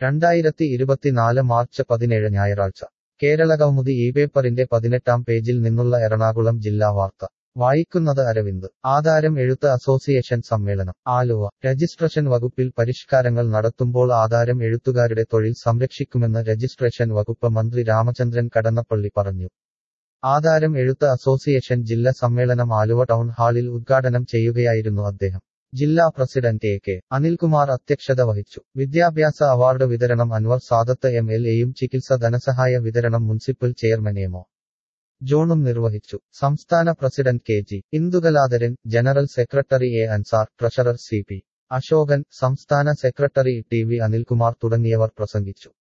രണ്ടായിരത്തി ഇരുപത്തിനാല് മാർച്ച് പതിനേഴ് ഞായറാഴ്ച കേരളകൗമുദി ഈ പേപ്പറിന്റെ പതിനെട്ടാം പേജിൽ നിന്നുള്ള എറണാകുളം ജില്ലാ വാർത്ത വായിക്കുന്നത് അരവിന്ദ് ആധാരം എഴുത്ത് അസോസിയേഷൻ സമ്മേളനം ആലുവ രജിസ്ട്രേഷൻ വകുപ്പിൽ പരിഷ്കാരങ്ങൾ നടത്തുമ്പോൾ ആധാരം എഴുത്തുകാരുടെ തൊഴിൽ സംരക്ഷിക്കുമെന്ന് രജിസ്ട്രേഷൻ വകുപ്പ് മന്ത്രി രാമചന്ദ്രൻ കടന്നപ്പള്ളി പറഞ്ഞു ആധാരം എഴുത്ത് അസോസിയേഷൻ ജില്ലാ സമ്മേളനം ആലുവ ടൗൺ ഹാളിൽ ഉദ്ഘാടനം ചെയ്യുകയായിരുന്നു അദ്ദേഹം ജില്ലാ പ്രസിഡന്റ് എ കെ അനിൽകുമാർ അധ്യക്ഷത വഹിച്ചു വിദ്യാഭ്യാസ അവാർഡ് വിതരണം അൻവർ സാദത്ത് എം എൽ എയും ചികിത്സ ധനസഹായ വിതരണം മുനിസിപ്പൽ ചെയർമാൻ എമോ ജോണും നിർവഹിച്ചു സംസ്ഥാന president K G Indukaladharan general secretary A Ansar treasurer C P Ashokan സംസ്ഥാന സെക്രട്ടറി ടി വി അനിൽകുമാർ തുടങ്ങിയവർ പ്രസംഗിച്ചു